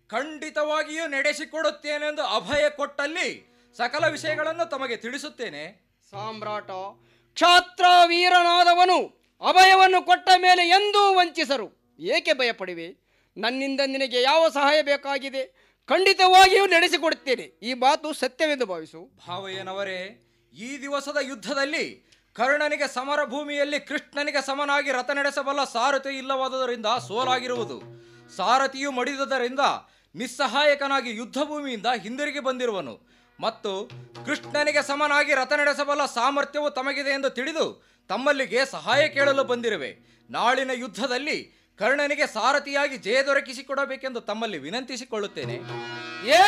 ಖಂಡಿತವಾಗಿಯೂ ನಡೆಸಿಕೊಡುತ್ತೇನೆಂದು ಅಭಯ ಕೊಟ್ಟಲ್ಲಿ ಸಕಲ ವಿಷಯಗಳನ್ನು ತಮಗೆ ತಿಳಿಸುತ್ತೇನೆ ಸಾಮ್ರಾಟ ಕ್ಷಾತ್ರ ವೀರನಾದವನು ಅಭಯವನ್ನು ಕೊಟ್ಟ ಮೇಲೆ ಎಂದೂ ವಂಚಿಸರು ಏಕೆ ಭಯಪಡಿವೆ ನನ್ನಿಂದ ನಿನಗೆ ಯಾವ ಸಹಾಯ ಬೇಕಾಗಿದೆ ಖಂಡಿತವಾಗಿಯೂ ನಡೆಸಿಕೊಡುತ್ತೇನೆ ಈ ಮಾತು ಸತ್ಯವೆಂದು ಭಾವಿಸು ಭಾವಯ್ಯನವರೇ ಈ ದಿವಸದ ಯುದ್ಧದಲ್ಲಿ ಕರ್ಣನಿಗೆ ಸಮರ ಭೂಮಿಯಲ್ಲಿ ಕೃಷ್ಣನಿಗೆ ಸಮನಾಗಿ ರಥ ನಡೆಸಬಲ್ಲ ಸಾರಥಿ ಇಲ್ಲವಾದುದರಿಂದ ಸೋಲಾಗಿರುವುದು ಸಾರಥಿಯು ಮಡಿದುದರಿಂದ ನಿಸ್ಸಹಾಯಕನಾಗಿ ಯುದ್ಧ ಭೂಮಿಯಿಂದ ಹಿಂದಿರುಗಿ ಬಂದಿರುವನು ಮತ್ತು ಕೃಷ್ಣನಿಗೆ ಸಮನಾಗಿ ರಥ ನಡೆಸಬಲ್ಲ ಸಾಮರ್ಥ್ಯವು ತಮಗಿದೆ ಎಂದು ತಿಳಿದು ತಮ್ಮಲ್ಲಿಗೆ ಸಹಾಯ ಕೇಳಲು ಬಂದಿರುವೆ ನಾಳಿನ ಯುದ್ಧದಲ್ಲಿ ಕರ್ಣನಿಗೆ ಸಾರಥಿಯಾಗಿ ಜಯ ದೊರಕಿಸಿಕೊಡಬೇಕೆಂದು ತಮ್ಮಲ್ಲಿ ವಿನಂತಿಸಿಕೊಳ್ಳುತ್ತೇನೆ